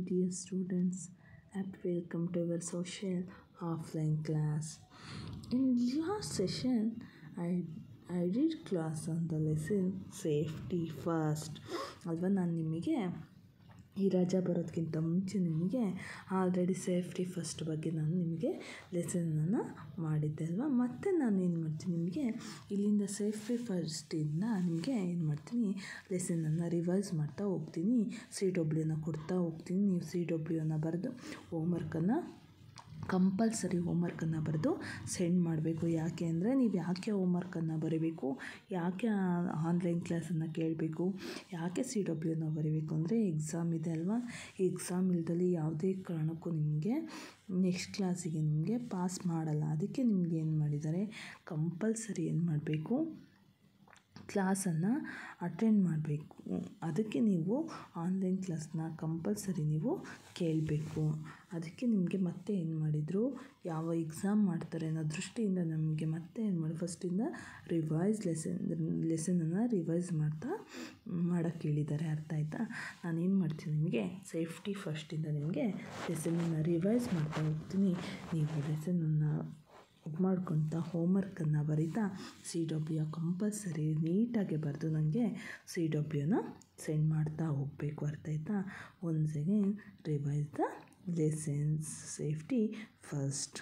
dear students, happy welcome to our social offline class. In last session, I I did class on the lesson safety first. ಅಲ್ವಾ ನಾನು ನಿಮಗೆ ಈ ರಜಾ ಬರೋದಕ್ಕಿಂತ ಮುಂಚೆ ನಿಮಗೆ ಆಲ್ರೆಡಿ ಸೇಫ್ಟಿ ಫಸ್ಟ್ ಬಗ್ಗೆ ನಾನು ನಿಮಗೆ ಲೆಸನನ್ನು ಮಾಡಿದ್ದೆ ಅಲ್ವಾ ಮತ್ತು ನಾನು ಏನು ಮಾಡ್ತೀನಿ ನಿಮಗೆ ಇಲ್ಲಿಂದ ಸೇಫ್ಟಿ ಫಸ್ಟಿಂದ ನಿಮಗೆ ಏನು ಮಾಡ್ತೀನಿ ಲೆಸನನ್ನು ರಿವೈಸ್ ಮಾಡ್ತಾ ಹೋಗ್ತೀನಿ ಸಿ ಡಬ್ಲ್ಯೂನ ಕೊಡ್ತಾ ಹೋಗ್ತೀನಿ ನೀವು ಸಿ ಡಬ್ಲ್ಯೂನ ಬರೆದು ಹೋಮ್ವರ್ಕನ್ನು ಕಂಪಲ್ಸರಿ ಹೋಮ್ವರ್ಕನ್ನು ಬರೆದು ಸೆಂಡ್ ಮಾಡಬೇಕು ಯಾಕೆ ಅಂದರೆ ನೀವು ಯಾಕೆ ಹೋಮ್ವರ್ಕನ್ನು ಬರೀಬೇಕು ಯಾಕೆ ಆನ್ಲೈನ್ ಕ್ಲಾಸನ್ನು ಕೇಳಬೇಕು ಯಾಕೆ ಸಿ ಡಬ್ಲ್ಯೂನ ಬರೀಬೇಕು ಅಂದರೆ ಎಕ್ಸಾಮ್ ಇದೆ ಅಲ್ವಾ ಈ ಎಕ್ಸಾಮ್ ಇಲ್ದಲ್ಲಿ ಯಾವುದೇ ಕಾರಣಕ್ಕೂ ನಿಮಗೆ ನೆಕ್ಸ್ಟ್ ಕ್ಲಾಸಿಗೆ ನಿಮಗೆ ಪಾಸ್ ಮಾಡಲ್ಲ ಅದಕ್ಕೆ ನಿಮ್ಗೆ ಏನು ಮಾಡಿದ್ದಾರೆ ಕಂಪಲ್ಸರಿ ಏನು ಮಾಡಬೇಕು ಕ್ಲಾಸನ್ನು ಅಟೆಂಡ್ ಮಾಡಬೇಕು ಅದಕ್ಕೆ ನೀವು ಆನ್ಲೈನ್ ಕ್ಲಾಸ್ನ ಕಂಪಲ್ಸರಿ ನೀವು ಕೇಳಬೇಕು ಅದಕ್ಕೆ ನಿಮಗೆ ಮತ್ತೆ ಏನು ಮಾಡಿದರು ಯಾವ ಎಕ್ಸಾಮ್ ಮಾಡ್ತಾರೆ ಅನ್ನೋ ದೃಷ್ಟಿಯಿಂದ ನಮಗೆ ಮತ್ತೆ ಏನು ಮಾಡಿ ಫಸ್ಟಿಂದ ರಿವೈಸ್ ಲೆಸನ್ ಲೆಸನನ್ನು ರಿವೈಸ್ ಮಾಡ್ತಾ ಮಾಡೋಕ್ಕೆ ಹೇಳಿದ್ದಾರೆ ಅರ್ಥ ಆಯ್ತಾ ನಾನೇನು ಮಾಡ್ತೀನಿ ನಿಮಗೆ ಸೇಫ್ಟಿ ಫಸ್ಟಿಂದ ನಿಮಗೆ ಲೆಸನನ್ನು ರಿವೈಸ್ ಮಾಡ್ತಾ ಹೋಗ್ತೀನಿ ನೀವು ಲೆಸನನ್ನು ಇದು ಮಾಡ್ಕೊತ ಹೋಮ್ವರ್ಕನ್ನು ಬರೀತಾ ಸಿ ಡಬ್ಲ್ಯೂ ಕಂಪಲ್ಸರಿ ನೀಟಾಗಿ ಬರೆದು ನನಗೆ ಸಿ ಡಬ್ಲ್ಯೂನ ಸೆಂಡ್ ಮಾಡ್ತಾ ಹೋಗಬೇಕು ಅರ್ಥ ಆಯ್ತಾ once again revise the lessons safety first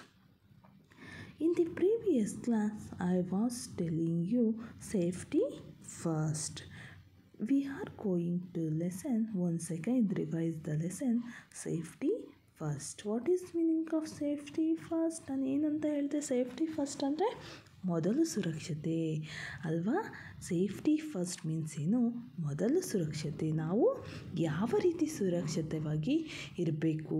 In the previous class, I was telling you safety first. We are going to lesson once again revise the lesson safety first what is meaning of safety first ನಾನು ಏನಂತ ಹೇಳಿದೆ safety first ಅಂದರೆ ಮೊದಲು ಸುರಕ್ಷತೆ ಅಲ್ವಾ safety first means ಏನು ಮೊದಲು ಸುರಕ್ಷತೆ ನಾವು ಯಾವ ರೀತಿ ಸುರಕ್ಷಿತವಾಗಿ ಇರಬೇಕು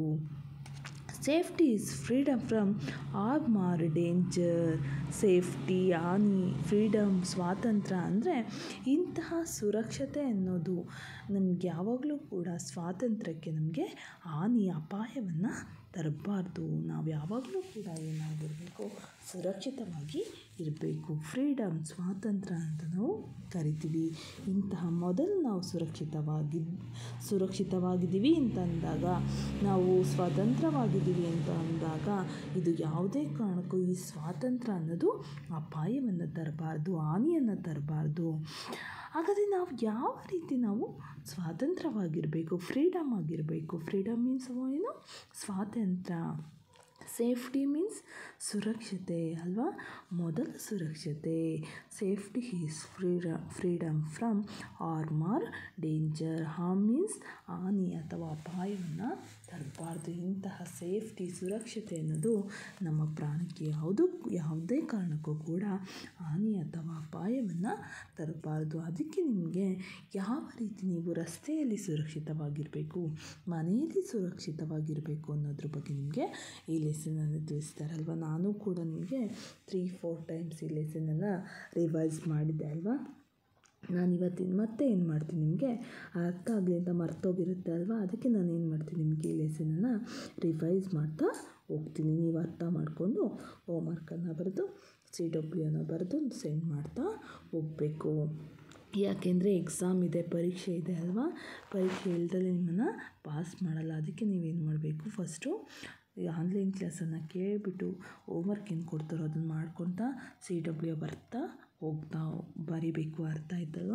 safety is freedom from harm or danger safety ಹಾನಿ ಫ್ರೀಡಮ್ ಸ್ವಾತಂತ್ರ್ಯ ಅಂದರೆ ಇಂತಹ ಸುರಕ್ಷತೆ ಅನ್ನೋದು ನಮ್ಗೆ ಯಾವಾಗಲೂ ಕೂಡ ಸ್ವಾತಂತ್ರ್ಯಕ್ಕೆ ನಮಗೆ ಹಾನಿ ಅಪಾಯವನ್ನು ತರಬಾರ್ದು ನಾವು ಯಾವಾಗಲೂ ಕೂಡ ಏನಾಗಿರಬೇಕು ಸುರಕ್ಷಿತವಾಗಿ ಇರಬೇಕು ಫ್ರೀಡಮ್ ಸ್ವಾತಂತ್ರ್ಯ ಅಂತ ನಾವು ಕರಿತೀವಿ ಇಂತಹ ಮೊದಲು ನಾವು ಸುರಕ್ಷಿತವಾಗಿ ಸುರಕ್ಷಿತವಾಗಿದ್ದೀವಿ ಅಂತ ಅಂದಾಗ ನಾವು ಸ್ವತಂತ್ರವಾಗಿದ್ದೀವಿ ಅಂತ ಅಂದಾಗ ಇದು ಯಾವುದೇ ಕಾರಣಕ್ಕೂ ಈ ಸ್ವಾತಂತ್ರ್ಯ ಅನ್ನೋದು ಅಪಾಯವನ್ನು ತರಬಾರ್ದು ಹಾನಿಯನ್ನು ತರಬಾರ್ದು ಹಾಗಾದರೆ ನಾವು ಯಾವ ರೀತಿ ನಾವು ಸ್ವಾತಂತ್ರ್ಯವಾಗಿರಬೇಕು ಫ್ರೀಡಮ್ ಆಗಿರಬೇಕು ಫ್ರೀಡಮ್ ಮೀನ್ಸ್ ಏನು ಸ್ವಾತಂತ್ರ್ಯ ಸೇಫ್ಟಿ ಮೀನ್ಸ್ ಸುರಕ್ಷತೆ ಅಲ್ವಾ ಮೊದಲು ಸುರಕ್ಷತೆ safety is free freedom from harm or danger harm means ಹಾನಿ ಅಥವಾ ಅಪಾಯವನ್ನು ತರಬಾರ್ದು ಇಂತಹ ಸೇಫ್ಟಿ ಸುರಕ್ಷತೆ ಅನ್ನೋದು ನಮ್ಮ ಪ್ರಾಣಕ್ಕೆ ಯಾವುದು ಯಾವುದೇ ಕಾರಣಕ್ಕೂ ಕೂಡ ಹಾನಿ ಅಥವಾ ಅಪಾಯವನ್ನು ತರಬಾರ್ದು ಅದಕ್ಕೆ ನಿಮಗೆ ಯಾವ ರೀತಿ ನೀವು ರಸ್ತೆಯಲ್ಲಿ ಸುರಕ್ಷಿತವಾಗಿರಬೇಕು ಮನೆಯಲ್ಲಿ ಸುರಕ್ಷಿತವಾಗಿರಬೇಕು ಅನ್ನೋದ್ರ ಬಗ್ಗೆ ನಿಮಗೆ ಈ ಲೆಸನನ್ನು ತಿಳಿಸ್ತಾರಲ್ವ ನಾನು ಕೂಡ ನಿಮಗೆ ತ್ರೀ ಫೋರ್ ಟೈಮ್ಸ್ ಈ ಲೆಸನನ್ನು ರಿವೈಸ್ ಮಾಡಿದ್ದೆ ಅಲ್ವಾ ನಾನು ಇವತ್ತಿನ ಮತ್ತೆ ಏನು ಮಾಡ್ತೀನಿ ನಿಮಗೆ ಅರ್ಥ ಆಗಲಿ ಅಂತ ಮರ್ತೋಗಿರುತ್ತೆ ಅಲ್ವಾ ಅದಕ್ಕೆ ನಾನು ಏನು ಮಾಡ್ತೀನಿ ನಿಮಗೆ ಈ ಲೆಸನನ್ನು ರಿವೈಸ್ ಮಾಡ್ತಾ ಹೋಗ್ತೀನಿ ನೀವು ಅರ್ಥ ಮಾಡಿಕೊಂಡು ಹೋಮ್ವರ್ಕನ್ನು ಬರೆದು ಸಿ ಡಬ್ಲ್ಯೂನ ಬರೆದು ಸೆಂಡ್ ಮಾಡ್ತಾ ಹೋಗಬೇಕು ಯಾಕೆಂದರೆ ಎಕ್ಸಾಮ್ ಇದೆ ಪರೀಕ್ಷೆ ಇದೆ ಅಲ್ವಾ ಪರೀಕ್ಷೆ ಇಲ್ದಲೇ ನಿಮ್ಮನ್ನು ಪಾಸ್ ಮಾಡಲ್ಲ ಅದಕ್ಕೆ ನೀವೇನು ಮಾಡಬೇಕು ಫಸ್ಟು ಈ ಆನ್ಲೈನ್ ಕ್ಲಾಸನ್ನು ಕೇಳಿಬಿಟ್ಟು ಹೋಮ್ವರ್ಕ್ ಏನು ಕೊಡ್ತಾರೋ ಅದನ್ನು ಮಾಡ್ಕೊತಾ ಸಿ ಡಬ್ಲ್ಯೂ ಬರ್ತಾ ಹೋಗ್ತಾ ಬರಿಬೇಕು ಅರ್ಥ ಆಯ್ತಲ್ವ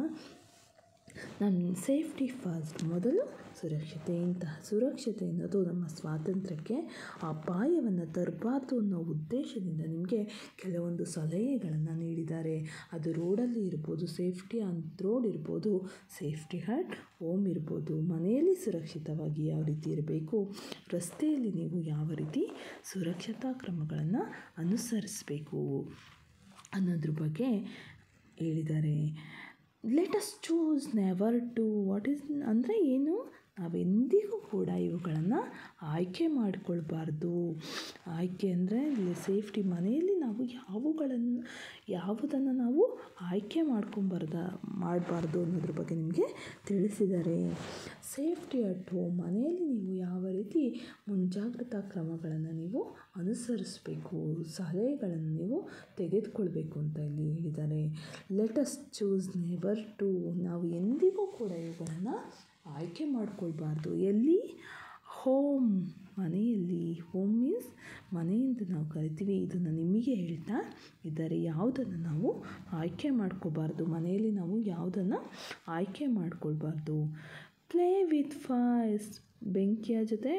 ನಮ್ಮ ಸೇಫ್ಟಿ ಫಸ್ಟ್ ಮೊದಲು ಸುರಕ್ಷತೆ ಇಂತಹ ಸುರಕ್ಷತೆ ಅನ್ನೋದು ನಮ್ಮ ಸ್ವಾತಂತ್ರ್ಯಕ್ಕೆ ಅಪಾಯವನ್ನು ತರಬಾರ್ದು ಅನ್ನೋ ಉದ್ದೇಶದಿಂದ ನಿಮಗೆ ಕೆಲವೊಂದು ಸಲಹೆಗಳನ್ನು ನೀಡಿದ್ದಾರೆ ಅದು ರೋಡಲ್ಲಿ ಇರ್ಬೋದು ಸೇಫ್ಟಿ ಆನ್ ರೋಡ್ ಇರ್ಬೋದು ಸೇಫ್ಟಿ ಹಟ್ ಹೋಮ್ ಇರ್ಬೋದು ಮನೆಯಲ್ಲಿ ಸುರಕ್ಷಿತವಾಗಿ ಯಾವ ರೀತಿ ಇರಬೇಕು ರಸ್ತೆಯಲ್ಲಿ ನೀವು ಯಾವ ರೀತಿ ಸುರಕ್ಷತಾ ಕ್ರಮಗಳನ್ನು ಅನುಸರಿಸಬೇಕು ಅನ್ನೋದ್ರ ಬಗ್ಗೆ ಹೇಳಿದ್ದಾರೆ let us choose never to what is ಅಂದರೆ ಏನು ನಾವೆಂದಿಗೂ ಕೂಡ ಇವುಗಳನ್ನು ಆಯ್ಕೆ ಮಾಡಿಕೊಳ್ಬಾರ್ದು ಆಯ್ಕೆ ಅಂದರೆ ಸೇಫ್ಟಿ ಮನೆಯಲ್ಲಿ ನಾವು ಯಾವುಗಳನ್ನು ಯಾವುದನ್ನು ನಾವು ಆಯ್ಕೆ ಮಾಡ್ಕೊಂಬಾರ್ದ ಮಾಡಬಾರ್ದು ಅನ್ನೋದ್ರ ಬಗ್ಗೆ ನಿಮಗೆ ತಿಳಿಸಿದ್ದಾರೆ ಸೇಫ್ಟಿ ಅಟ್ ಹೋಮ್ ಮನೆಯಲ್ಲಿ ನೀವು ಯಾವ ರೀತಿ ಮುಂಜಾಗ್ರತಾ ಕ್ರಮಗಳನ್ನು ನೀವು ಅನುಸರಿಸಬೇಕು ಸಲಹೆಗಳನ್ನು ನೀವು ತೆಗೆದುಕೊಳ್ಬೇಕು ಅಂತ ಇಲ್ಲಿ ಹೇಳಿದ್ದಾರೆ ಲೆಟಸ್ ಚೂಸ್ ನೆವರ್ ಟು ನಾವು ಎಂದಿಗೂ ಕೂಡ ಇವುಗಳನ್ನು ಆಯ್ಕೆ ಮಾಡಿಕೊಳ್ಬಾರ್ದು ಎಲ್ಲಿ ಹೋಮ್ ಮನೆಯಲ್ಲಿ ಹೋಮ್ ಮೀನ್ಸ್ ಮನೆ ಅಂತ ನಾವು ಕರಿತೀವಿ ಇದನ್ನು ನಿಮಗೆ ಹೇಳ್ತಾ ಇದ್ದಾರೆ ಯಾವುದನ್ನು ನಾವು ಆಯ್ಕೆ ಮಾಡ್ಕೋಬಾರ್ದು ಮನೆಯಲ್ಲಿ ನಾವು ಯಾವುದನ್ನು ಆಯ್ಕೆ ಮಾಡ್ಕೊಳ್ಬಾರ್ದು ಪ್ಲೇ ವಿತ್ ಫೈರ್ಸ್ ಬೆಂಕಿಯ ಜೊತೆ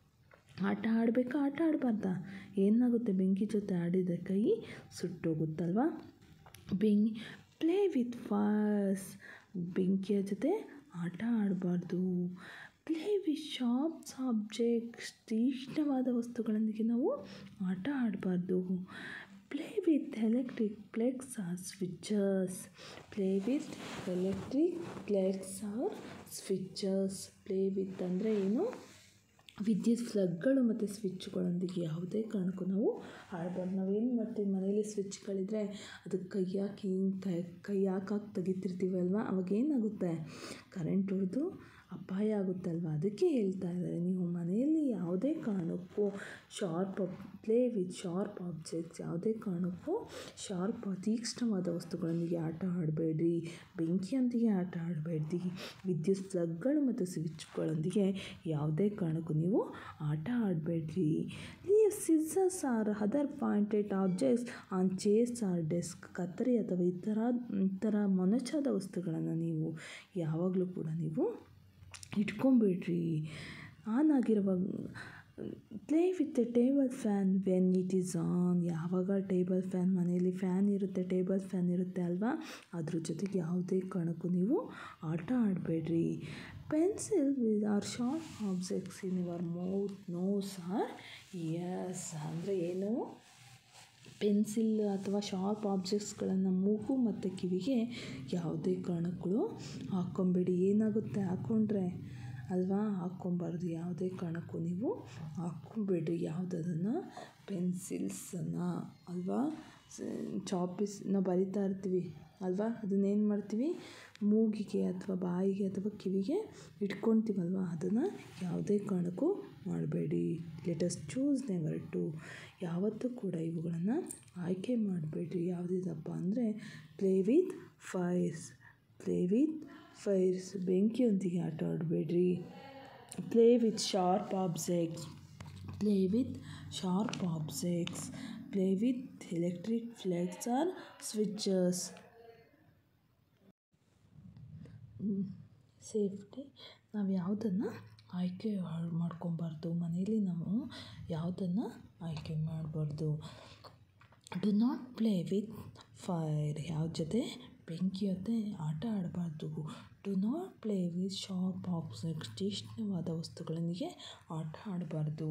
ಆಟ ಆಡಬೇಕಾ ಆಟ ಆಡಬಾರ್ದಾ ಏನಾಗುತ್ತೆ ಬೆಂಕಿ ಜೊತೆ ಆಡಿದರೆ ಕೈ ಸುಟ್ಟೋಗುತ್ತಲ್ವಾ ಬೆಂಕಿ ಪ್ಲೇ ವಿತ್ ಫೈರ್ಸ್ ಬೆಂಕಿಯ ಜೊತೆ ಆಟ ಆಡಬಾರ್ದು ಪ್ಲೇ ವಿತ್ ಶಾರ್ಪ್ಸ್ ಆಬ್ಜೆಕ್ಟ್ಸ್ ತೀಕ್ಷ್ಣವಾದ ವಸ್ತುಗಳೊಂದಿಗೆ ನಾವು ಆಟ ಆಡಬಾರ್ದು play with electric plugs or switches play with electric plugs or switches play with ಅಂದರೆ ಏನು ವಿದ್ಯುತ್ ಪ್ಲಗ್ಗಳು ಮತ್ತು ಸ್ವಿಚ್ಗಳೊಂದಿಗೆ ಯಾವುದೇ ಕಾರಣಕ್ಕೂ ನಾವು ಆಡಬಾರ್ದು ನಾವೇನು ಮಾಡ್ತೀವಿ ಮನೇಲಿ ಸ್ವಿಚ್ಗಳಿದ್ರೆ ಅದಕ್ಕೆ ಕೈ ಹಾಕಿ ಹಿಂಗೆ ಕೈ ಹಾಕಾಕಿ ತೆಗಿತಿರ್ತೀವಲ್ವ ಅವಾಗ ಏನಾಗುತ್ತೆ ಕರೆಂಟ್ ಹೊಡೆದು ಅಪಾಯ ಆಗುತ್ತಲ್ವ ಅದಕ್ಕೆ ಹೇಳ್ತಾ ಇದ್ದಾರೆ ನೀವು ಮನೆಯಲ್ಲಿ ಯಾವುದೇ ಕಾರಣಕ್ಕೂ sharp play with sharp objects ಯಾವುದೇ ಕಾರಣಕ್ಕೂ ಶಾರ್ಪ್ ತೀಕ್ಷ್ಣವಾದ ವಸ್ತುಗಳೊಂದಿಗೆ ಆಟ ಆಡಬೇಡ್ರಿ ಬೆಂಕಿಯೊಂದಿಗೆ ಆಟ ಆಡಬೇಡ್ರಿ ವಿದ್ಯುತ್ ಪ್ಲಗ್ಗಳು ಮತ್ತು ಸ್ವಿಚ್ಗಳೊಂದಿಗೆ ಯಾವುದೇ ಕಾರಣಕ್ಕೂ ನೀವು ಆಟ ಆಡಬೇಡ್ರಿ leave scissors or other pointed objects on chairs or desk ಕತ್ತರಿ ಅಥವಾ ಈ ಥರ ಈ ಥರ ಮೊನಚಾದ ವಸ್ತುಗಳನ್ನು ನೀವು ಯಾವಾಗಲೂ ಕೂಡ ನೀವು ಇಟ್ಕೊಂಬೇಡ್ರಿ ಆನ್ ಆಗಿರುವ play with a table fan when it is on ಯಾವಾಗ ಟೇಬಲ್ ಫ್ಯಾನ್ ಮನೆಯಲ್ಲಿ ಫ್ಯಾನ್ ಇರುತ್ತೆ ಟೇಬಲ್ ಫ್ಯಾನ್ ಇರುತ್ತೆ ಅಲ್ವಾ ಅದ್ರ ಜೊತೆಗೆ ಯಾವುದೇ ಕಾರಣಕ್ಕೂ ನೀವು ಆಟ ಆಡಬೇಡ್ರಿ pencil with or sharp objects in your mouth nose or ears ಅಂದರೆ ಏನು ಪೆನ್ಸಿಲ್ ಅಥವಾ ಶಾರ್ಪ್ ಆಬ್ಜೆಕ್ಟ್ಸ್ಗಳನ್ನು ಮೂಗು ಮತ್ತು ಕಿವಿಗೆ ಯಾವುದೇ ಕಾರಣಕ್ಕೂ ಹಾಕ್ಕೊಂಬೇಡಿ ಏನಾಗುತ್ತೆ ಹಾಕ್ಕೊಂಡ್ರೆ ಅಲ್ವಾ ಹಾಕ್ಕೊಬಾರ್ದು ಯಾವುದೇ ಕಾರಣಕ್ಕೂ ನೀವು ಹಾಕ್ಕೊಬೇಡ್ರಿ ಯಾವುದನ್ನು ಪೆನ್ಸಿಲ್ಸನ್ನು ಅಲ್ವಾ ಚಾಪಿಸ್ ನಾವು ಬರಿತಾ ಇರ್ತೀವಿ ಅಲ್ವಾ ಅದನ್ನೇನು ಮಾಡ್ತೀವಿ ಮೂಗಿಗೆ ಅಥವಾ ಬಾಯಿಗೆ ಅಥವಾ ಕಿವಿಗೆ ಇಟ್ಕೊತೀವಲ್ವ ಅದನ್ನು ಯಾವುದೇ ಕಾರಣಕ್ಕೂ ಮಾಡಬೇಡಿ ಲೆಟಸ್ ಚೂಸ್ ನೆವರ್ ಟು ಯಾವತ್ತೂ ಕೂಡ ಇವುಗಳನ್ನು ಆಯ್ಕೆ ಮಾಡಬೇಡ್ರಿ ಯಾವುದಿದಪ್ಪ ಅಂದರೆ play with fires play with fires ಬೆಂಕಿಯೊಂದಿಗೆ ಆಟ ಆಡಬೇಡ್ರಿ play with sharp objects play with sharp objects play with electric plugs or switches safety ನಾವು ಯಾವುದನ್ನು ಆಯ್ಕೆ ಮಾಡ್ಕೊಬಾರ್ದು ಮನೇಲಿ ನಾವು ಯಾವುದನ್ನು ಆಯ್ಕೆ ಮಾಡಬಾರ್ದು do not play with fire ಯಾವ ಜೊತೆ ಬೆಂಕಿ ಜೊತೆ ಆಟ ಆಡಬಾರ್ದು do not play with sharp objects ತೀಕ್ಷ್ಣವಾದ ವಸ್ತುಗಳೊಂದಿಗೆ ಆಟ ಆಡಬಾರ್ದು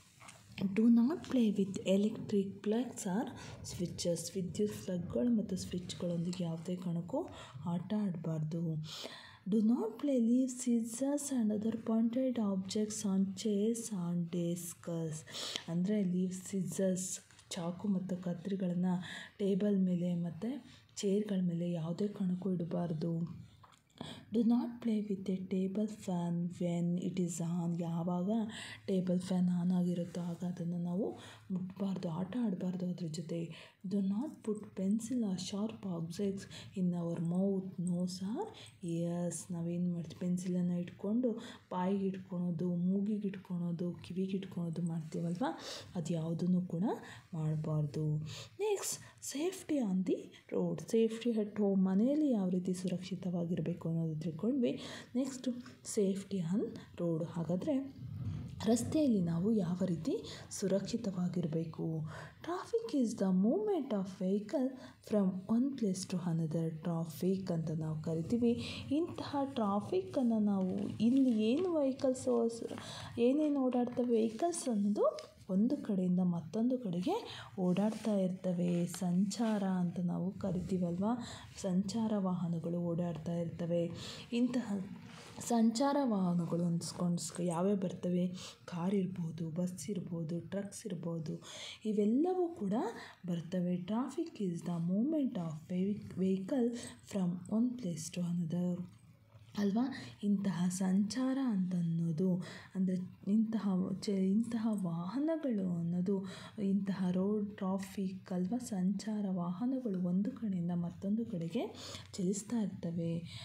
do not play with electric plugs or switches ವಿದ್ಯುತ್ ಪ್ಲಗ್ಗಳು ಮತ್ತು ಸ್ವಿಚ್ಗಳೊಂದಿಗೆ ಯಾವುದೇ ಕಾರಣಕ್ಕೂ ಆಟ ಆಡಬಾರ್ದು do not play leave scissors and other pointed objects on chairs on desks ಅಂದರೆ ಲೀವ್ ಸಿಸರ್ಸ್ ಚಾಕು ಮತ್ತು ಕತ್ತರಿಗಳನ್ನು ಟೇಬಲ್ ಮೇಲೆ ಮತ್ತು ಚೇರ್ಗಳ ಮೇಲೆ ಯಾವುದೇ ಕಾರಣಕ್ಕೂ ಇಡಬಾರ್ದು do not play with a table fan when it is on ಯಾವಾಗ ಟೇಬಲ್ ಫ್ಯಾನ್ ಆನ್ ಆಗಿರುತ್ತೋ ಆಗ ಅದನ್ನು ನಾವು ಮುಟ್ಬಾರ್ದು ಆಟ ಆಡಬಾರ್ದು ಅದ್ರ ಜೊತೆ do not put pencil or sharp objects in our mouth nose or ears ನಾವೇನು ಮಾಡ್ತೀವಿ ಪೆನ್ಸಿಲನ್ನು ಇಟ್ಕೊಂಡು ಬಾಯಿಗೆ ಇಟ್ಕೊಳೋದು ಮೂಗಿಗೆ ಇಟ್ಕೊಳೋದು ಕಿವಿಗೆ ಇಟ್ಕೊಳೋದು ಮಾಡ್ತೀವಲ್ವ ಅದು ಯಾವುದನ್ನು ಕೂಡ ಮಾಡಬಾರ್ದು next safety on the road safety at home ಮನೆಯಲ್ಲಿ ಯಾವ ರೀತಿ ಸುರಕ್ಷಿತವಾಗಿರಬೇಕು ಅನ್ನೋದು ತಿಳ್ಕೊಂಡ್ವಿ ನೆಕ್ಸ್ಟು ಸೇಫ್ಟಿ ಆನ್ ರೋಡ್ ಹಾಗಾದರೆ ರಸ್ತೆಯಲ್ಲಿ ನಾವು ಯಾವ ರೀತಿ ಸುರಕ್ಷಿತವಾಗಿರಬೇಕು traffic is the movement of vehicle from one place to another traffic ಅಂತ ನಾವು ಕರಿತೀವಿ ಇಂತಹ ಟ್ರಾಫಿಕ್ಕನ್ನು ನಾವು ಇಲ್ಲಿ ಏನು ವೆಹಿಕಲ್ಸು ಏನೇನು ಓಡಾಡ್ತವೆ ವೆಹಿಕಲ್ಸ್ ಅನ್ನೋದು ಒಂದು ಕಡೆಯಿಂದ ಮತ್ತೊಂದು ಕಡೆಗೆ ಓಡಾಡ್ತಾ ಇರ್ತವೆ ಸಂಚಾರ ಅಂತ ನಾವು ಕರಿತೀವಲ್ವ ಸಂಚಾರ ವಾಹನಗಳು ಓಡಾಡ್ತಾ ಇರ್ತವೆ ಇಂತಹ ಸಂಚಾರ ವಾಹನಗಳು ಅನ್ಸ್ಕೊಂಡು ಯಾವ್ಯಾವ ಬರ್ತವೆ ಕಾರ್ ಇರ್ಬೋದು ಬಸ್ ಇರ್ಬೋದು ಟ್ರಕ್ಸ್ ಇರ್ಬೋದು ಇವೆಲ್ಲವೂ ಕೂಡ ಬರ್ತವೆ traffic is the movement of vehicle from one place to another ಅಲ್ವಾ ಇಂತಹ ಸಂಚಾರ ಅಂತ ಅನ್ನೋದು ಅಂದರೆ ಇಂತಹ ಚ ಇಂತಹ ವಾಹನಗಳು ಅನ್ನೋದು ಇಂತಹ ರೋಡ್ ಟ್ರಾಫಿಕ್ ಅಲ್ವಾ ಸಂಚಾರ ವಾಹನಗಳು ಒಂದು ಕಡೆಯಿಂದ ಮತ್ತೊಂದು ಕಡೆಗೆ ಚಲಿಸ್ತಾ ಇರ್ತವೆ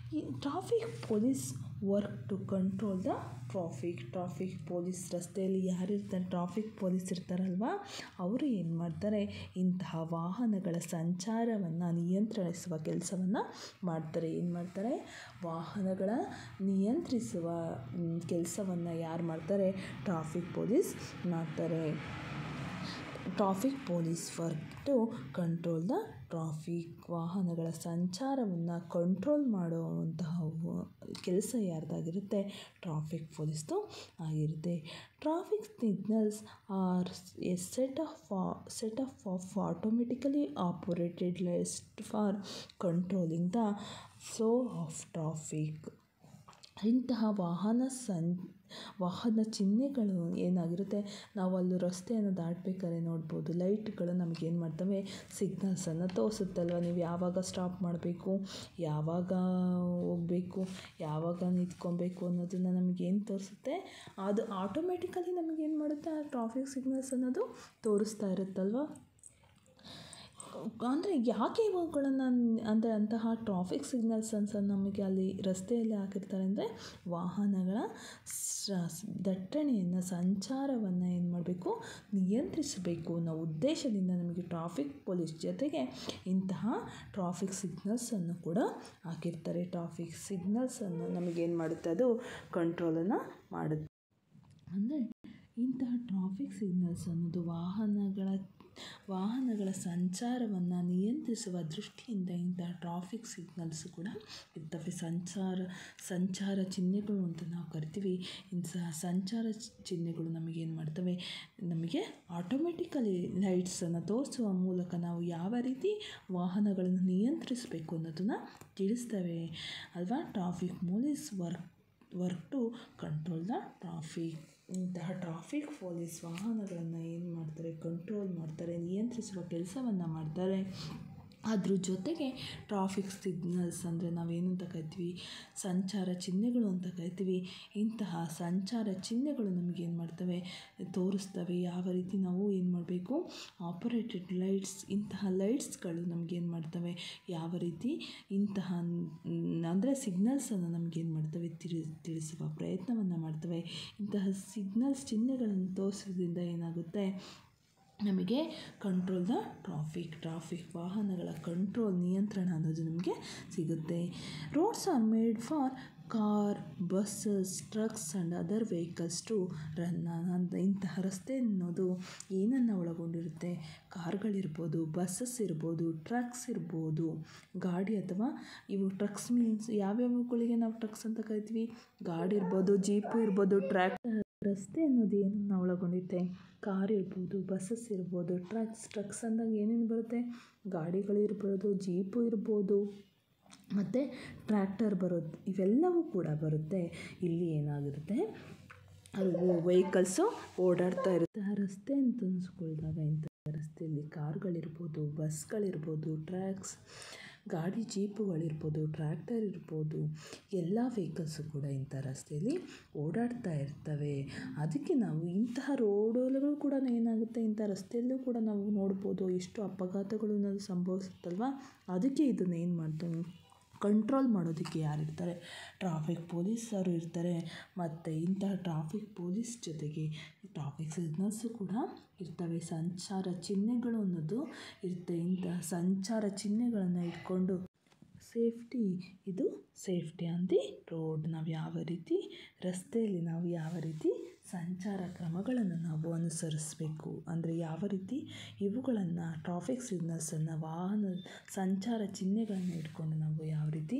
ಈ traffic police work to control the traffic traffic police ರಸ್ತೆಯಲ್ಲಿ ಯಾರಿರ್ತಾರೆ ಟ್ರಾಫಿಕ್ ಪೊಲೀಸ್ ಇರ್ತಾರಲ್ವ ಅವರು ಏನು ಮಾಡ್ತಾರೆ ಇಂತಹ ವಾಹನಗಳ ಸಂಚಾರವನ್ನು ನಿಯಂತ್ರಿಸುವ ಕೆಲಸವನ್ನು ಮಾಡ್ತಾರೆ ಏನು ಮಾಡ್ತಾರೆ ವಾಹನಗಳ ನಿಯಂತ್ರಿಸುವ ಕೆಲಸವನ್ನು ಯಾರು ಮಾಡ್ತಾರೆ ಟ್ರಾಫಿಕ್ ಪೊಲೀಸ್ ಮಾಡ್ತಾರೆ traffic police work to control the traffic ವಾಹನಗಳ ಸಂಚಾರವನ್ನು ಕಂಟ್ರೋಲ್ ಮಾಡುವಂತಹ ಕೆಲಸ ಯಾರ್ದಾಗಿರುತ್ತೆ ಟ್ರಾಫಿಕ್ ಪೊಲೀಸ್ದು ಆಗಿರುತ್ತೆ traffic signals are a set of set of of automatically operated ಲಿಸ್ಟ್ for controlling the flow of traffic ಇಂತಹ ವಾಹನ ಸಂ ವಾಹನ ಚಿಹ್ನೆಗಳು ಏನಾಗಿರುತ್ತೆ ನಾವು ಅಲ್ಲಿ ರಸ್ತೆಯನ್ನು ದಾಟಬೇಕಾದ್ರೆ ನೋಡ್ಬೋದು ಲೈಟ್ಗಳು ನಮಗೇನು ಮಾಡ್ತವೆ ಸಿಗ್ನಲ್ಸನ್ನು ತೋರಿಸುತ್ತಲ್ವ ನೀವು ಯಾವಾಗ ಸ್ಟಾಪ್ ಮಾಡಬೇಕು ಯಾವಾಗ ಹೋಗಬೇಕು ಯಾವಾಗ ನಿಂತ್ಕೊಬೇಕು ಅನ್ನೋದನ್ನು ನಮಗೇನು ತೋರಿಸುತ್ತೆ ಅದು ಆಟೋಮೆಟಿಕಲಿ ನಮಗೇನು ಮಾಡುತ್ತೆ ಆ ಟ್ರಾಫಿಕ್ ಸಿಗ್ನಲ್ಸ್ ಅನ್ನೋದು ತೋರಿಸ್ತಾ ಇರುತ್ತಲ್ವ ಅಂದರೆ ಯಾಕೆ ಇವುಗಳನ್ನು ಅಂದರೆ ಅಂತಹ ಟ್ರಾಫಿಕ್ ಸಿಗ್ನಲ್ಸ್ ಅನ್ಸ ನಮಗೆ ಅಲ್ಲಿ ರಸ್ತೆಯಲ್ಲಿ ಹಾಕಿರ್ತಾರೆ ಅಂದರೆ ವಾಹನಗಳ ದಟ್ಟಣೆಯನ್ನು ಸಂಚಾರವನ್ನು ಏನು ಮಾಡಬೇಕು ನಿಯಂತ್ರಿಸಬೇಕು ಅನ್ನೋ ಉದ್ದೇಶದಿಂದ ನಮಗೆ ಟ್ರಾಫಿಕ್ ಪೊಲೀಸ್ ಜೊತೆಗೆ ಇಂತಹ ಟ್ರಾಫಿಕ್ ಸಿಗ್ನಲ್ಸನ್ನು ಕೂಡ ಹಾಕಿರ್ತಾರೆ ಟ್ರಾಫಿಕ್ ಸಿಗ್ನಲ್ಸನ್ನು ನಮಗೇನು ಮಾಡುತ್ತೆ ಅದು ಕಂಟ್ರೋಲನ್ನು ಮಾಡುತ್ತೆ ಅಂದರೆ ಇಂತಹ ಟ್ರಾಫಿಕ್ ಸಿಗ್ನಲ್ಸ್ ಅನ್ನೋದು ವಾಹನಗಳ ವಾಹನಗಳ ಸಂಚಾರವನ್ನು ನಿಯಂತ್ರಿಸುವ ದೃಷ್ಟಿಯಿಂದ ಇಂತಹ ಟ್ರಾಫಿಕ್ ಸಿಗ್ನಲ್ಸ್ ಕೂಡ ಇರ್ತವೆ ಸಂಚಾರ ಸಂಚಾರ ಚಿಹ್ನೆಗಳು ಅಂತ ನಾವು ಕರಿತೀವಿ ಇಂತಹ ಸಂಚಾರ ಚಿಹ್ನೆಗಳು ನಮಗೇನು ಮಾಡ್ತವೆ ನಮಗೆ ಆಟೋಮೆಟಿಕಲಿ ಲೈಟ್ಸನ್ನು ತೋರಿಸುವ ಮೂಲಕ ನಾವು ಯಾವ ರೀತಿ ವಾಹನಗಳನ್ನು ನಿಯಂತ್ರಿಸಬೇಕು ಅನ್ನೋದನ್ನು ತಿಳಿಸ್ತವೆ ಅಲ್ವಾ traffic police work work to control the traffic ಇಂತಹ ಟ್ರಾಫಿಕ್ ಪೊಲೀಸ್ ವಾಹನಗಳನ್ನು ಏನು ಮಾಡ್ತಾರೆ ಕಂಟ್ರೋಲ್ ಮಾಡ್ತಾರೆ ನಿಯಂತ್ರಿಸುವ ಕೆಲಸವನ್ನು ಮಾಡ್ತಾರೆ ಅದ್ರ ಜೊತೆಗೆ ಟ್ರಾಫಿಕ್ ಸಿಗ್ನಲ್ಸ್ ಅಂದರೆ ನಾವೇನು ಅಂತ ಕರಿತೀವಿ ಸಂಚಾರ ಚಿಹ್ನೆಗಳು ಅಂತ ಕರಿತೀವಿ ಇಂತಹ ಸಂಚಾರ ಚಿಹ್ನೆಗಳು ನಮಗೇನು ಮಾಡ್ತವೆ ತೋರಿಸ್ತವೆ ಯಾವ ರೀತಿ ನಾವು ಏನು ಮಾಡಬೇಕು ಆಪರೇಟೆಡ್ ಲೈಟ್ಸ್ ಇಂತಹ ಲೈಟ್ಸ್ಗಳು ನಮಗೇನು ಮಾಡ್ತವೆ ಯಾವ ರೀತಿ ಇಂತಹ ಅಂದರೆ ಸಿಗ್ನಲ್ಸನ್ನು ನಮಗೇನು ಮಾಡ್ತವೆ ತಿಳಿ ತಿಳಿಸುವ ಪ್ರಯತ್ನವನ್ನು ಮಾಡ್ತವೆ ಇಂತಹ ಸಿಗ್ನಲ್ಸ್ ಚಿಹ್ನೆಗಳನ್ನು ತೋರಿಸೋದ್ರಿಂದ ಏನಾಗುತ್ತೆ ನಮಗೆ ಕಂಟ್ರೋಲ್ ದ ಟ್ರಾಫಿಕ್ ಟ್ರಾಫಿಕ್ ವಾಹನಗಳ ಕಂಟ್ರೋಲ್ ನಿಯಂತ್ರಣ ಅನ್ನೋದು ನಮಗೆ ಸಿಗುತ್ತೆ roads are made for car buses trucks and other vehicles to run ಅಂತ ಇಂತಹ ರಸ್ತೆ ಅನ್ನೋದು ಏನನ್ನು ಒಳಗೊಂಡಿರುತ್ತೆ ಕಾರ್ಗಳಿರ್ಬೋದು ಬಸ್ಸಸ್ ಇರ್ಬೋದು ಟ್ರಕ್ಸ್ ಇರ್ಬೋದು ಗಾಡಿ ಅಥವಾ ಇವು ಟ್ರಕ್ಸ್ ಮೀನ್ಸ್ ಯಾವ್ಯಾವುಗಳಿಗೆ ನಾವು ಟ್ರಕ್ಸ್ ಅಂತ ಕರಿತೀವಿ ಗಾಡಿ ಇರ್ಬೋದು ಜೀಪು ಇರ್ಬೋದು ಟ್ರ್ಯಾಕ್ ರಸ್ತೆ ಅನ್ನೋದು ಏನನ್ನು ಒಳಗೊಂಡಿರುತ್ತೆ ಕಾರ್ ಇರ್ಬೋದು ಬಸ್ಸಸ್ ಇರ್ಬೋದು ಟ್ರಕ್ಸ್ ಟ್ರಕ್ಸ್ ಅಂದಾಗ ಏನೇನು ಬರುತ್ತೆ ಗಾಡಿಗಳಿರ್ಬೋದು ಜೀಪು ಇರ್ಬೋದು ಮತ್ತು ಟ್ರ್ಯಾಕ್ಟರ್ ಬರೋದು ಇವೆಲ್ಲವೂ ಕೂಡ ಬರುತ್ತೆ ಇಲ್ಲಿ ಏನಾಗಿರುತ್ತೆ ಅದು ವೆಹಿಕಲ್ಸು ಓಡಾಡ್ತಾ ಇರುತ್ತೆ ಆ ರಸ್ತೆ ಅಂತ ಅನ್ಸ್ಕೊಳ್ದಾಗ ಇಂಥ ರಸ್ತೆಯಲ್ಲಿ ಕಾರ್ಗಳಿರ್ಬೋದು ಬಸ್ಗಳಿರ್ಬೋದು ಟ್ರ್ಯಾಕ್ಸ್ ಗಾಡಿ ಜೀಪುಗಳಿರ್ಬೋದು ಟ್ರ್ಯಾಕ್ಟರ್ ಇರ್ಬೋದು ಎಲ್ಲ ವೆಹಿಕಲ್ಸು ಕೂಡ ಇಂಥ ರಸ್ತೆಯಲ್ಲಿ ಓಡಾಡ್ತಾ ಇರ್ತವೆ ಅದಕ್ಕೆ ನಾವು ಇಂತಹ ರೋಡುಗಳು ಕೂಡ ಏನಾಗುತ್ತೆ ಇಂಥ ರಸ್ತೆಯಲ್ಲೂ ಕೂಡ ನಾವು ನೋಡ್ಬೋದು ಎಷ್ಟು ಅಪಘಾತಗಳು ಅನ್ನೋದು ಸಂಭವಿಸುತ್ತಲ್ವ ಅದಕ್ಕೆ ಇದನ್ನು ಏನು ಮಾಡ್ತಾರೆ ಕಂಟ್ರೋಲ್ ಮಾಡೋದಕ್ಕೆ ಯಾರಿರ್ತಾರೆ ಟ್ರಾಫಿಕ್ ಪೊಲೀಸರು ಇರ್ತಾರೆ ಮತ್ತು ಇಂತಹ ಟ್ರಾಫಿಕ್ ಪೊಲೀಸ್ ಜೊತೆಗೆ ಟ್ರಾಫಿಕ್ ಸಿಗ್ನಲ್ಸು ಕೂಡ ಇರ್ತವೆ ಸಂಚಾರ ಚಿಹ್ನೆಗಳು ಅನ್ನೋದು ಇರುತ್ತೆ ಇಂತಹ ಸಂಚಾರ ಚಿಹ್ನೆಗಳನ್ನು ಇಟ್ಕೊಂಡು ಸೇಫ್ಟಿ ಇದು ಸೇಫ್ಟಿ ಆನ್ ದಿ ರೋಡ್ ನಾವು ಯಾವ ರೀತಿ ರಸ್ತೆಯಲ್ಲಿ ನಾವು ಯಾವ ರೀತಿ ಸಂಚಾರ ಕ್ರಮಗಳನ್ನು ನಾವು ಅನುಸರಿಸಬೇಕು ಅಂದರೆ ಯಾವ ರೀತಿ ಇವುಗಳನ್ನು ಟ್ರಾಫಿಕ್ ಸಿಗ್ನಲ್ಸನ್ನು ವಾಹನ ಸಂಚಾರ ಚಿಹ್ನೆಗಳನ್ನು ಇಟ್ಕೊಂಡು ನಾವು ಯಾವ ರೀತಿ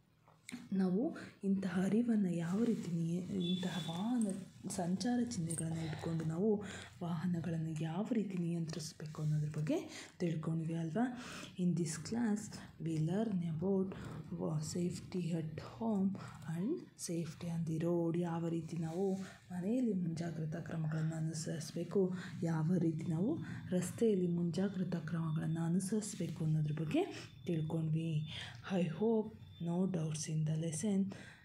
ನಾವು ಇಂತಹ ಅರಿವನ್ನು ಯಾವ ರೀತಿ ನಿಯ ಇಂತಹ ವಾಹನ ಸಂಚಾರ ಚಿಹ್ನೆಗಳನ್ನು ಇಟ್ಕೊಂಡು ನಾವು ವಾಹನಗಳನ್ನು ಯಾವ ರೀತಿ ನಿಯಂತ್ರಿಸಬೇಕು ಅನ್ನೋದ್ರ ಬಗ್ಗೆ ತಿಳ್ಕೊಂಡ್ವಿ ಅಲ್ವಾ in this class we learn about ವಾ safety at home and safety on the road ಯಾವ ರೀತಿ ನಾವು ಮನೆಯಲ್ಲಿ ಮುಂಜಾಗ್ರತಾ ಕ್ರಮಗಳನ್ನು ಅನುಸರಿಸಬೇಕು ಯಾವ ರೀತಿ ನಾವು ರಸ್ತೆಯಲ್ಲಿ ಮುಂಜಾಗ್ರತಾ ಕ್ರಮಗಳನ್ನು ಅನುಸರಿಸಬೇಕು ಅನ್ನೋದ್ರ ಬಗ್ಗೆ ತಿಳ್ಕೊಂಡ್ವಿ I hope no doubts in the lesson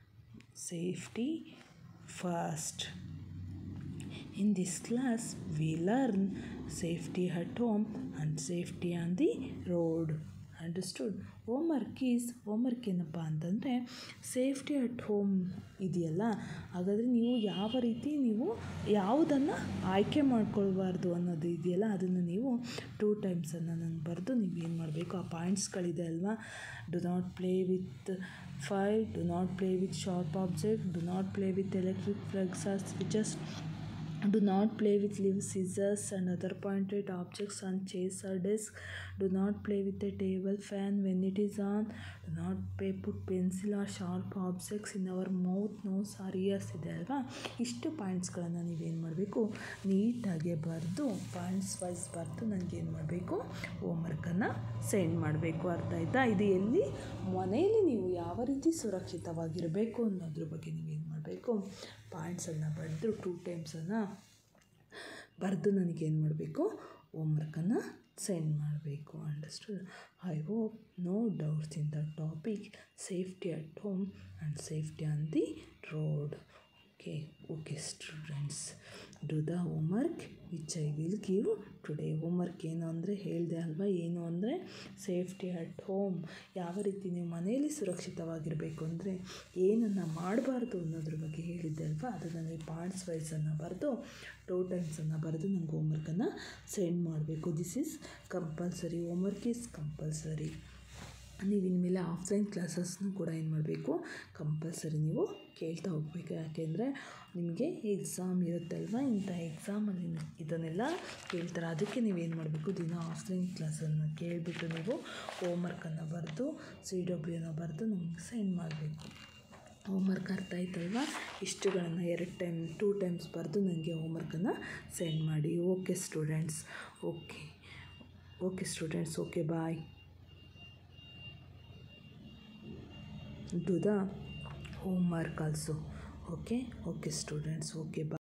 safety first in this class we learn safety at home and safety on the road understood homework is homework ಏನಪ್ಪ ಅಂತಂದರೆ ಸೇಫ್ಟಿ ಅಟ್ ಹೋಮ್ ಇದೆಯಲ್ಲ ಹಾಗಾದರೆ ನೀವು ಯಾವ ರೀತಿ ನೀವು ಯಾವುದನ್ನು ಆಯ್ಕೆ ಮಾಡ್ಕೊಳ್ಬಾರ್ದು ಅನ್ನೋದು ಇದೆಯಲ್ಲ ಅದನ್ನು ನೀವು ಟೂ ಟೈಮ್ಸನ್ನು ನಾನು ಬರೆದು ನೀವು ಏನು ಮಾಡಬೇಕು ಆ ಪಾಯಿಂಟ್ಸ್ಗಳಿದೆ ಅಲ್ವಾ do not play with fire do not play with sharp object do not play with electric plugs or switches do not play with leaf scissors and other pointed objects on chairs or desk do not play with a table fan when it is on do not pay, put pencil or sharp objects in our mouth nose or ears ಇದೆ ಅಲ್ವಾ ಇಷ್ಟು ಪಾಯಿಂಟ್ಸ್ಗಳನ್ನು ನೀವೇನು ಮಾಡಬೇಕು ನೀಟಾಗಿ ಬರೆದು points wise ಬರೆದು ನನಗೆ ಏನು ಮಾಡಬೇಕು ಹೋಮ್ವರ್ಕನ್ನು ಸೆಂಡ್ ಮಾಡಬೇಕು ಅರ್ಥ ಆಯ್ತಾ ಇದು ಎಲ್ಲಿ ಮನೆಯಲ್ಲಿ ನೀವು ಯಾವ ರೀತಿ ಸುರಕ್ಷಿತವಾಗಿರಬೇಕು ಅನ್ನೋದ್ರ ಬಗ್ಗೆ ನೀವೇನು ಮಾಡಬೇಕು ಪಾಯಿಂಟ್ಸನ್ನು ಬರೆದು ಟೂ ಟೈಮ್ಸನ್ನು ಬರೆದು ನನಗೇನು ಮಾಡಬೇಕು ಹೋಮ್ವರ್ಕನ್ನು ಸೆಂಡ್ ಮಾಡಬೇಕು understood I hope no doubts in the topic safety at home and safety on the road okay okay students do the homework which I will give today homework ಏನು ಅಂದರೆ ಹೇಳಿದೆ ಅಲ್ವಾ ಏನು ಅಂದರೆ ಸೇಫ್ಟಿ ಅಟ್ ಹೋಮ್ ಯಾವ ರೀತಿ ನೀವು ಮನೆಯಲ್ಲಿ ಸುರಕ್ಷಿತವಾಗಿರಬೇಕು ಅಂದರೆ ಏನನ್ನು ಮಾಡಬಾರ್ದು ಅನ್ನೋದ್ರ ಬಗ್ಗೆ ಹೇಳಿದ್ದೆ ಅಲ್ವಾ ಅದನ್ನು ನೀವು ಪಾರ್ಟ್ಸ್ ವೈಸನ್ನು ಬರೆದು ಟೂ ಟೈಮ್ಸನ್ನು ಬರೆದು ನನಗೆ ಹೋಮ್ವರ್ಕನ್ನು ಸೆಂಡ್ ಮಾಡಬೇಕು this is compulsory homework is compulsory ನೀವು ಇನ್ಮೇಲೆ ಆಫ್ಲೈನ್ ಕ್ಲಾಸಸ್ನು ಕೂಡ ಏನು ಮಾಡಬೇಕು ಕಂಪಲ್ಸರಿ ನೀವು ಕೇಳ್ತಾ ಹೋಗಬೇಕು ಯಾಕೆಂದರೆ ನಿಮಗೆ ಎಕ್ಸಾಮ್ ಇರುತ್ತಲ್ವ ಇಂಥ ಎಕ್ಸಾಮಲ್ಲಿ ಇದನ್ನೆಲ್ಲ ಕೇಳ್ತಾರೆ ಅದಕ್ಕೆ ನೀವೇನು ಮಾಡಬೇಕು ದಿನ ಆಫ್ಲೈನ್ ಕ್ಲಾಸನ್ನು ಕೇಳಿಬಿಟ್ಟು ನೀವು ಹೋಮ್ವರ್ಕನ್ನು ಬರೆದು ಸಿ ಡಬ್ಲ್ಯೂನ ಬರೆದು ನಮಗೆ ಸೆಂಡ್ ಮಾಡಬೇಕು ಹೋಮ್ವರ್ಕ್ ಅರ್ಥ ಆಯ್ತಲ್ವಾ ಇಷ್ಟುಗಳನ್ನು ಎರಡು ಟೈಮ್ ಟೂ ಟೈಮ್ಸ್ ಬರೆದು ನನಗೆ ಹೋಮ್ವರ್ಕನ್ನು ಸೆಂಡ್ ಮಾಡಿ okay students okay okay students okay bye do the homework also okay okay students okay bye